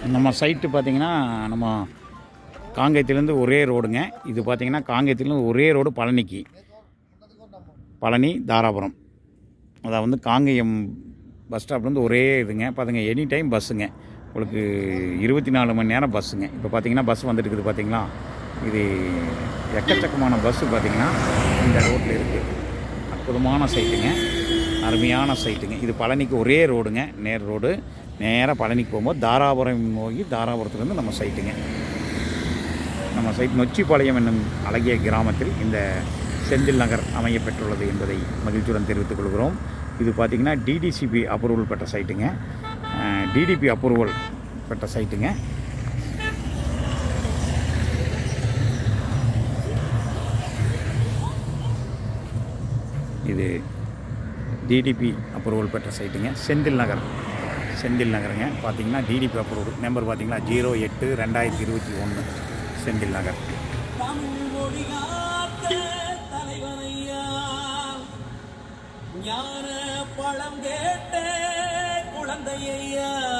நம்ம சைட்டு பார்த்தீங்கன்னா நம்ம காங்கேயத்துலேருந்து ஒரே ரோடுங்க இது பார்த்தீங்கன்னா காங்கேயத்துலேருந்து ஒரே ரோடு பழனிக்கு பழனி தாராபுரம் அதாவது வந்து காங்கேயம் பஸ் ஸ்டாப்லேருந்து ஒரே இதுங்க பார்த்துங்க எனி டைம் பஸ்ஸுங்க உங்களுக்கு இருபத்தி நாலு மணி நேரம் பஸ்ஸுங்க இப்போ பார்த்தீங்கன்னா பஸ் வந்துட்டு இருக்குது பார்த்தீங்களா இது எக்கச்சக்கமான பஸ்ஸு பார்த்தீங்கன்னா இந்த ரோட்டில் இருக்குது அற்புதமான சைட்டுங்க அருமையான சைட்டுங்க இது பழனிக்கு ஒரே ரோடுங்க நேர் ரோடு நேராக பழனிக்கு போகும்போது தாராபுரம் போய் தாராபுரத்துலேருந்து நம்ம சைட்டுங்க நம்ம சைட் நொச்சிப்பாளையம் என்னும் அழகிய கிராமத்தில் இந்த செந்தில் நகர் அமைய பெற்றுள்ளது என்பதை மகிழ்ச்சியுடன் தெரிவித்துக் கொள்கிறோம் இது பார்த்திங்கன்னா டிடிசிபி அப்ரூவல் பெற்ற சைட்டுங்க டிடிபி அப்ரூவல் பெற்ற சைட்டுங்க இது டிடிபி அப்ரூவல் பெற்ற சைட்டுங்க செந்தில் நகர் செந்தில் நகருங்க பார்த்தீங்கன்னா டிடிபி அப்ரூவல் நம்பர் பார்த்தீங்கன்னா ஜீரோ எட்டு ரெண்டாயிரத்தி இருபத்தி ஒன்று செந்தில் நகர் தமிழ் மொழி காத்த தலைவனையா ஞான பழம் கேட்ட குழந்தையா